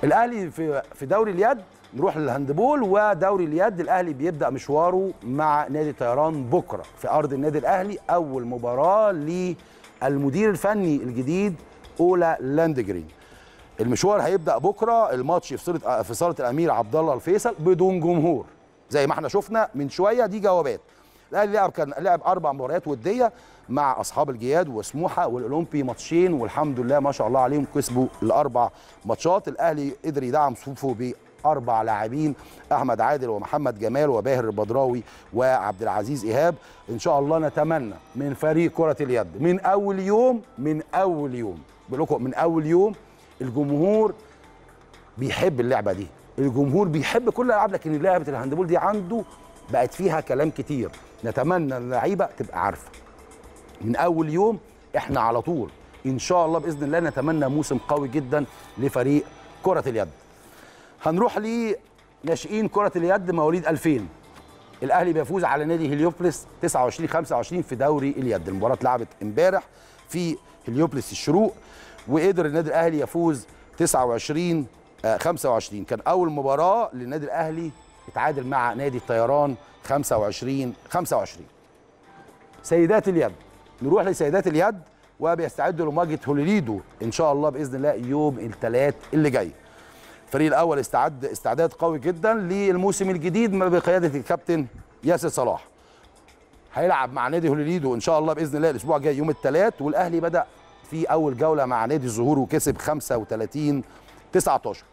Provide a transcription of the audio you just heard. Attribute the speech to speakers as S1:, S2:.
S1: الاهلي في في دوري اليد نروح للهاندبول ودوري اليد الاهلي بيبدا مشواره مع نادي الطيران بكره في ارض النادي الاهلي اول مباراه للمدير الفني الجديد اولا لاندجرين المشوار هيبدا بكره الماتش في صاله في صاله الامير عبد الله الفيصل بدون جمهور زي ما احنا شفنا من شويه دي جوابات الاهلي لعب كان لعب اربع مباريات وديه مع اصحاب الجياد وسموحه والاولمبي ماتشين والحمد لله ما شاء الله عليهم كسبوا الاربع ماتشات الاهلي قدر يدعم صفوفه باربع لاعبين احمد عادل ومحمد جمال وباهر البدراوي وعبد العزيز ايهاب ان شاء الله نتمنى من فريق كره اليد من اول يوم من اول يوم بقول لكم من اول يوم الجمهور بيحب اللعبه دي الجمهور بيحب كل الالعاب لكن لعبه الهاندبول دي عنده بقت فيها كلام كتير نتمنى اللعيبه تبقى عارفه من اول يوم احنا على طول ان شاء الله باذن الله نتمنى موسم قوي جدا لفريق كره اليد هنروح لناشئين كره اليد مواليد 2000 الاهلي بيفوز على نادي هليوبلس 29 25 في دوري اليد المباراه اتلعبت امبارح في هليوبلس الشروق وقدر النادي الاهلي يفوز 29 آه 25 كان اول مباراه للنادي الاهلي اتعادل مع نادي الطيران 25 25 سيدات اليد نروح لسيدات اليد وبيستعدوا لمواجهه هوليليدو ان شاء الله باذن الله يوم الثلاث اللي جاي الفريق الاول استعد استعداد قوي جدا للموسم الجديد بقياده الكابتن ياسر صلاح هيلعب مع نادي هوليليدو ان شاء الله باذن الله الاسبوع الجاي يوم الثلاث والاهلي بدا في اول جوله مع نادي الزهور وكسب 35 19